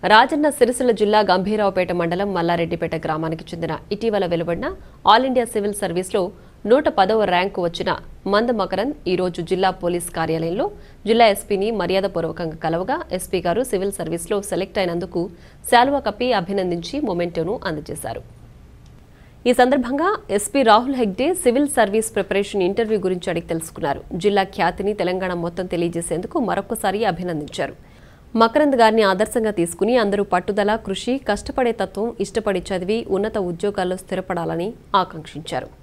రాజన్న సిరిసిల్ల జిల్లా గంభీరావుపేట మండలం మల్లారెడ్డిపేట గ్రామానికి చెందిన ఇటీవల వెలువడిన ఆల్ ఇండియా సివిల్ సర్వీస్లో నూట పదవ ర్యాంకు వచ్చిన మంద మకరంద్ ఈ రోజు జిల్లా పోలీస్ కార్యాలయంలో జిల్లా ఎస్పీని మర్యాదపూర్వకంగా కలవగా ఎస్పీ గారు సివిల్ సర్వీస్లో సెలెక్ట్ అయినందుకు శాలువా కప్పి అభినందించి మొమెంటోను అందజేశారు ఈ సందర్భంగా SP Rahul Hegde civil service preparation interview గురించి అడిగి తెలుసుకున్నారు జిల్లా ఖ్యాతిని తెలంగాణ మొత్తం తెలియజేసేందుకు మరొకసారి అభినందించారు మకరంద్ గారిని ఆదర్శంగా తీసుకుని అందరూ పట్టుదల కృషి కష్టపడే తత్వం ఇష్టపడి చదివి ఉన్నత ఉద్యోగాల్లో స్థిరపడాలని ఆకాంక్షించారు